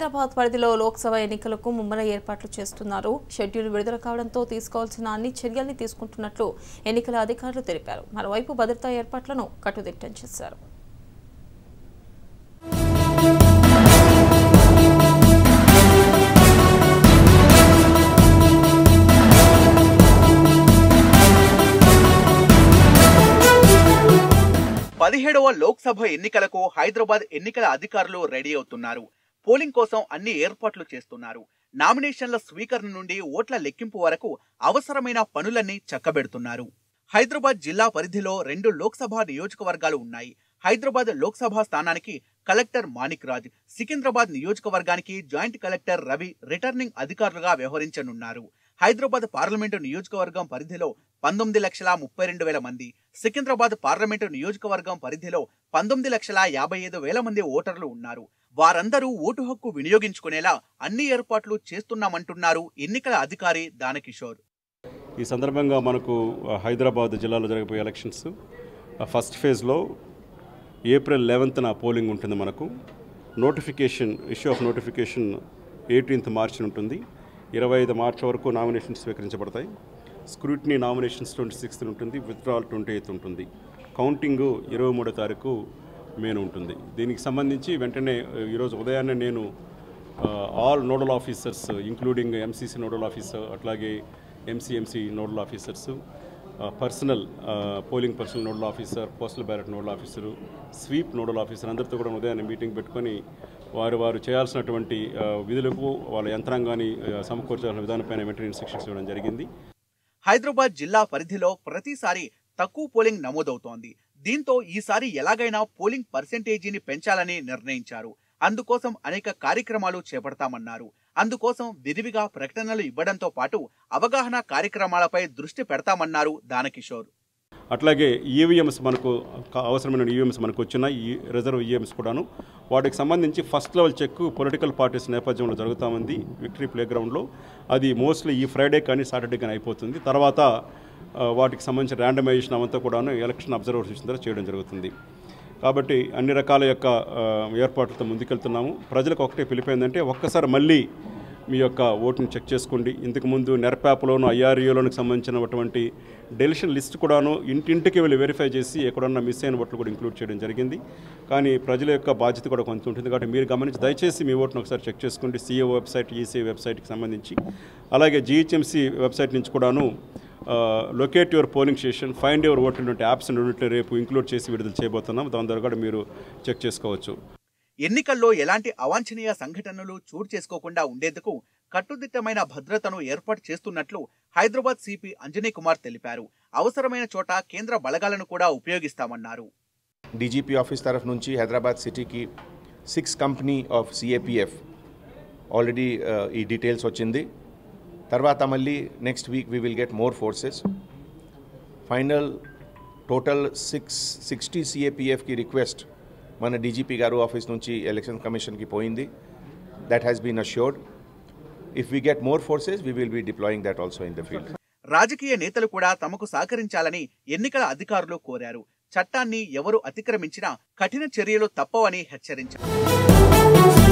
హైదరాబాద్ పరిధిలో లోక్సభ ఎన్నికలకు ముమ్మర ఏర్పాట్లు చేస్తున్నారు షెడ్యూల్ విడుదల కావడంతో తీసుకోవాల్సిన అన్ని చర్యల్ని తీసుకుంటున్నట్లు ఎన్నికల అధికారులు తెలిపారు మరోవైపు భద్రతా ఏర్పాట్లను కట్టుదిట్టం చేశారు పదిహేడవ లోక్సభ ఎన్నికలకు హైదరాబాద్ ఎన్నికల అధికారులు రెడీ అవుతున్నారు పోలింగ్ కోసం అన్ని ఏర్పాట్లు చేస్తున్నారు నామినేషన్ల స్వీకరణ నుండి ఓట్ల లెక్కింపు వరకు అవసరమైన పనులన్నీ చక్కబెడుతున్నారు హైదరాబాద్ జిల్లా పరిధిలో రెండు లోక్సభ నియోజకవర్గాలు ఉన్నాయి హైదరాబాద్ లోక్సభ స్థానానికి కలెక్టర్ మాణిక్ రాజ్ సికింద్రాబాద్ నియోజకవర్గానికి జాయింట్ కలెక్టర్ రవి రిటర్నింగ్ అధికారులుగా వ్యవహరించనున్నారు హైదరాబాద్ పార్లమెంటు నియోజకవర్గం పరిధిలో పంతొమ్మిది లక్షల ముప్పై రెండు వేల మంది సికింద్రాబాద్ పార్లమెంటు నియోజకవర్గం పరిధిలో పంతొమ్మిది లక్షల యాభై ఐదు వేల మంది ఓటర్లు ఉన్నారు వారందరూ ఓటు హక్కు వినియోగించుకునేలా అన్ని ఏర్పాట్లు చేస్తున్నామంటున్నారు ఎన్నికల అధికారి దానకిషోర్ ఈ సందర్భంగా మనకు ఆ, హైదరాబాద్ జిల్లాలో జరగబోయే ఎలక్షన్స్ ఆ, ఫస్ట్ ఫేజ్లో ఏప్రిల్ లెవెన్త్న పోలింగ్ ఉంటుంది మనకు notification issue of notification eighteenth March ఉంటుంది ఇరవై ఐదు మార్చ్ వరకు నామినేషన్స్ స్వీకరించబడతాయి స్క్రూటినీ నామినేషన్స్ ట్వంటీ సిక్స్త్ ఉంటుంది విత్డ్రాల్ ట్వంటీ ఎయిత్ ఉంటుంది కౌంటింగ్ ఇరవై మూడో తారీఖు మేను ఉంటుంది దీనికి సంబంధించి వెంటనే ఆ, ఈరోజు ఉదయాన్నే నేను all nodal officers including MCC nodal officer అట్లాగే MCMC nodal officers personnel polling personnel nodal officer postal ballot nodal officer sweep nodal officer అందరితో కూడా ఉదయాన్నే మీటింగ్ పెట్టుకొని వారు వారు చేయాల్సినటువంటి ఆ, విధులకు వాళ్ళ యంత్రాంగాన్ని ఆ, సమకూర్చాల్సిన విధానంపైన వెంటనే ఇన్స్ట్రక్షన్స్ ఇవ్వడం జరిగింది హైదరాబాద్ జిల్లా పరిధిలో ప్రతిసారి తక్కువ పోలింగ్ నమోదవుతోంది దీంతో ఈసారి ఎలాగైనా పోలింగ్ పర్సెంటేజీని పెంచాలని నిర్ణయించారు అందుకోసం అనేక కార్యక్రమాలు చేపడతామన్నారు అందుకోసం విరివిగా ప్రకటనలు ఇవ్వడంతో పాటు అవగాహన కార్యక్రమాలపై దృష్టి పెడతామన్నారు దానకిషోర్ అట్లాగే ఈవీఎంస్ మనకు కా- అవసరమైన ఈవీఎంస్ మనకు వచ్చినాయి ఈ రిజర్వ్ ఈవీఎంస్ కూడాను వాటికి సంబంధించి first level check political parties నేపథ్యంలో జరుగుతూ ఉంది విక్టరీ ప్లే గ్రౌండ్లో అది మోస్ట్లీ ఈ ఫ్రైడే కానీ సాటర్డే కానీ అయిపోతుంది తర్వాత ఆ, వాటికి సంబంధించిన ర్యాండమైజేషన్ అవంతా కూడాను ఎలక్షన్ అబ్జర్వర్స్ ఇచ్చిన తర్వాత చేయడం జరుగుతుంది కాబట్టి అన్ని రకాల యొక్క ఆ, ఏర్పాట్లతో ముందుకెళ్తున్నాము ప్రజలకు ఒకటే పిలిపోయిందంటే ఒక్కసారి మళ్ళీ మీ యొక్క ఓటుని చెక్ చేసుకోండి ఇంతకుముందు నెర్పాప్లోను ఐఆర్ఈలోనికి సంబంధించినటువంటి డెలిషన్ లిస్ట్ కూడాను ఇంటింటికి వెళ్ళి వెరిఫై చేసి ఎక్కడన్నా మిస్ అయిన ఓట్లు కూడా ఇంక్లూడ్ చేయడం జరిగింది కానీ ప్రజల యొక్క బాధ్యత కూడా కొంత ఉంటుంది కాబట్టి మీరు గమనించి దయచేసి మీ ఓటును ఒకసారి చెక్ చేసుకోండి సీఏ వెబ్సైట్ ఈసీఏ వెబ్సైట్కి సంబంధించి అలాగే జీహెచ్ఎంసీ వెబ్సైట్ నుంచి కూడాను locate your polling station find your vote ఉన్నటువంటి యాప్స్ రెండింటిని రేపు ఇంక్లూడ్ చేసి విడుదల చేయబోతున్నాం దాని ద్వారా కూడా మీరు చెక్ చేసుకోవచ్చు ఎన్నికల్లో ఎలాంటి అవాంఛనీయ సంఘటనలు చోటు చేసుకోకుండా ఉండేందుకు కట్టుదిట్టమైన భద్రతను ఏర్పాటు చేస్తున్నట్లు హైదరాబాద్ సిపి అంజనీ కుమార్ తెలిపారు అవసరమైన చోట కేంద్ర బలగాలను కూడా ఉపయోగిస్తామన్నారు డీజీపీ ఆఫీస్ తరఫు నుంచి హైదరాబాద్ సిటీకి six company of CAPF already ఈ డీటెయిల్స్ వచ్చింది తర్వాత మళ్ళీ next week we will get more forces final total six sixty సిఏపిఎఫ్కి రిక్వెస్ట్ మన డీజీపీ గారు ఆఫీస్ నుంచి ఎలక్షన్ కమిషన్కి పోయింది that has been assured if we get more forces we will be deploying that also in the field రాజకీయ నేతలు కూడా తమకు సహకరించాలని ఎన్నికల అధికారులు కోరారు చట్టాన్ని ఎవరు అతిక్రమించినా కఠిన చర్యలు తప్పవని హెచ్చరించారు